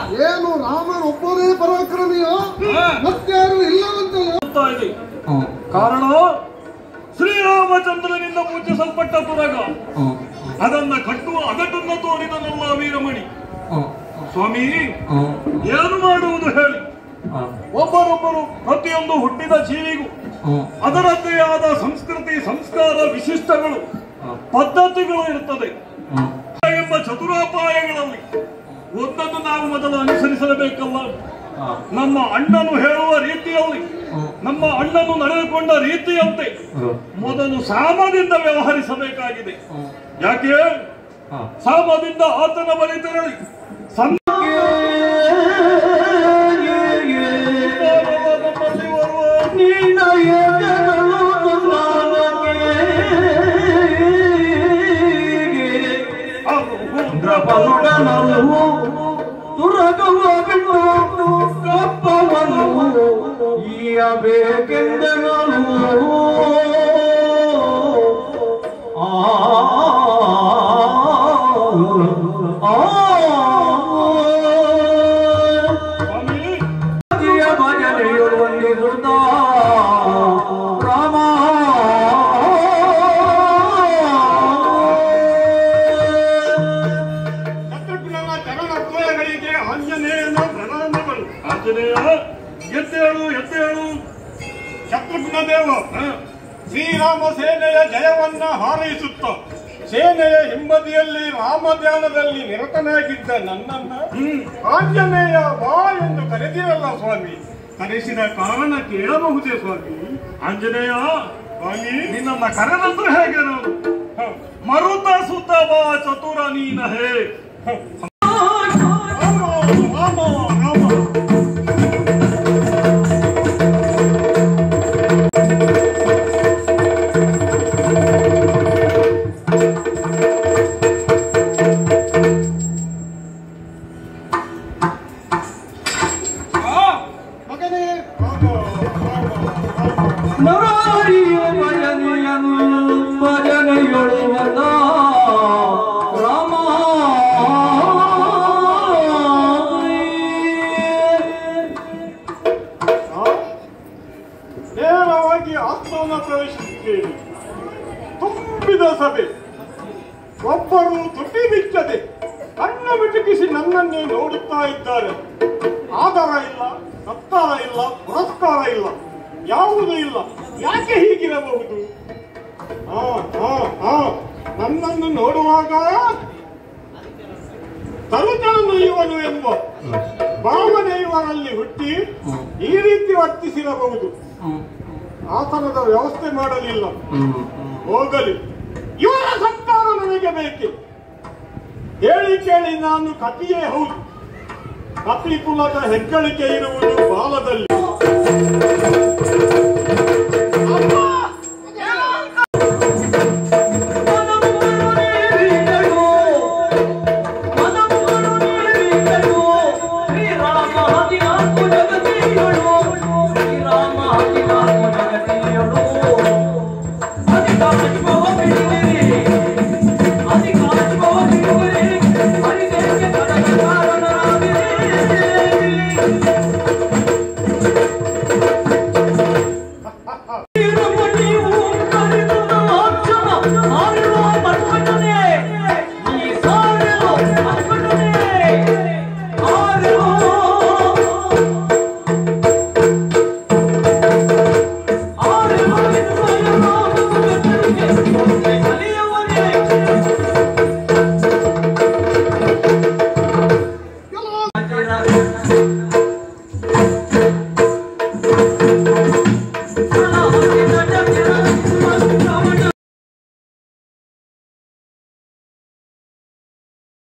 ಏನು ರಾಮನ್ ಒಬ್ಬರೇ ಪರಾಕ್ರಮಿಯ ಹಾ. ಮತ್ತಾರು ಇಲ್ಲವಂತಲ್ಲ ಹೋಗ್ತಾ ಇದೆ ಕಾರಣ ಶ್ರೀರಾಮಚಂದ್ರನಿಂದ ಪೂಜಿಸಲ್ಪಟ್ಟ ತುರಗ ಅದನ್ನ ಕಟ್ಟುವ ಅಗಟನ್ನ ತೋರಿದನಲ್ಲ ವೀರಮಣಿ ಸ್ವಾಮಿ ಏನು ಮಾಡುವುದು ಹೇಳಿ ಒಬ್ಬರೊಬ್ಬರು ಪ್ರತಿಯೊಂದು ಹುಟ್ಟಿದ ಜೀವಿಗೂ ಅದರದ್ದೇ ಆದ ಸಂಸ್ಕೃತಿ ಸಂಸ್ಕಾರ ವಿಶಿಷ್ಟಗಳು ಪದ್ಧತಿಗಳು ಇರುತ್ತದೆ ಎಂಬ ಚತುರೋಪಾಯಗಳಲ್ಲಿ ಒಂದನ್ನು ನಾವು ಮೊದಲು ಅನುಸರಿಸಲೇಬೇಕಲ್ಲ ನಮ್ಮ ಅಣ್ಣನು ಹೇಳುವ ರೀತಿಯಲ್ಲಿ ನಮ್ಮ ಅಣ್ಣನು ನಡೆದುಕೊಂಡ ರೀತಿಯಂತೆ ಮೊದಲು ಸಾಮದಿಂದ ವ್ಯವಹರಿಸಬೇಕಾಗಿದೆ ಯಾಕೆ ಸಾಮದಿಂದ ಆತನ ಬಳಿ ತೆರಳಿ ಸಣ್ಣ ನಮ್ಮಲ್ಲಿ ಬರುವ ದ್ರಪದುಡನಲು ತುರಗವ ಬಿಟ್ಟು ಕಪ್ಪವನ್ನು ಈಯಬೇಕೆಂದನು ಆ ಆ ಸ್ವಾಮಿ ಭಜನೆಯ ಭಜನೆಯೊಳು ವಂದಿಸುತ್ತ ರಾಮ ಶತ್ರುಘ್ನನ ಚರಣ ತೋಯಗಳಿಗೆ ಆಂಜನೇಯನ ಪ್ರಣಾಮಗಳು ಆಂಜನೇಯ ಎದ್ದೇಳು ಎದ್ದೇಳು ಶತ್ರುಘ್ನ ದೇವ ಹ, ಶ್ರೀರಾಮ ಸೇನೆಯ ಜಯವನ್ನ ಹಾರೈಸುತ್ತ ಸೇನೆಯ ಹಿಂಬದಿಯಲ್ಲಿ ರಾಮಧ್ಯಾನದಲ್ಲಿ ನಿರತನಾಗಿದ್ದ ನನ್ನನ್ನ ಆಂಜನೇಯ ಬಾ ಎಂದು ಕರೆದಿರಲ್ಲ ಸ್ವಾಮಿ ಕರೆಸಿದ ಕಾರಣ ಕೇಳಬಹುದೇ ಸ್ವಾಮಿ ಆಂಜನೇಯ ಸ್ವಾಮಿ ನಿನ್ನನ್ನ ಕರೆದಂದ್ರೆ ಹೇಗೆ ನಾವು ಹ. ಮರುತ ಸುತ ಬಾ ಚತುರ ನೀನ ಹೇ ರಾಮ ರಾಮ ರಾಮ ಮಗನೇ ನರಾರಿಯ ಭಜನೆಯನು ಭಜನೆಯೊಳು ಬಂದ ರಾಮ ನೇರವಾಗಿ ಆಸ್ಥಾನ ಪ್ರವೇಶಿಸುತ್ತೇನೆ ತುಂಬಿದ ಸಭೆ ಒಬ್ಬರು ತುಟಿ ಬಿಚ್ಚದೆ ಕಣ್ಣು ಮಿಟುಕಿಸಿ ನನ್ನನ್ನೇ ನೋಡುತ್ತಾ ಇದ್ದಾರೆ ಆಧಾರ ಇಲ್ಲ ಸತ್ತಾರ ಇಲ್ಲ ಪುರಸ್ಕಾರ ಇಲ್ಲ ಯಾವುದೂ ಇಲ್ಲ ಯಾಕೆ ಹೀಗಿರಬಹುದು ಆ, ಆ, ಆ, ನನ್ನನ್ನು ನೋಡುವಾಗ ತರುಜಾನು ಇವನು ಎಂಬ ಭಾವನೆ ಇವರಲ್ಲಿ ಹುಟ್ಟಿ ಈ ರೀತಿ ವರ್ತಿಸಿರಬಹುದು ಆತನದ ವ್ಯವಸ್ಥೆ ಮಾಡಲಿಲ್ಲ ಹೋಗಲಿ ಇವರ ಸಂತಾನ ನನಗೆ ಬೇಕೆ ಹೇಳಿ ಕೇಳಿ ನಾನು ಕಪಿಯೇ ಹೌದು ಕಪಿ ಕುಲದ ಹೆಗ್ಗಳಿಕೆ ಇರುವುದು ಬಾಲದಲ್ಲಿ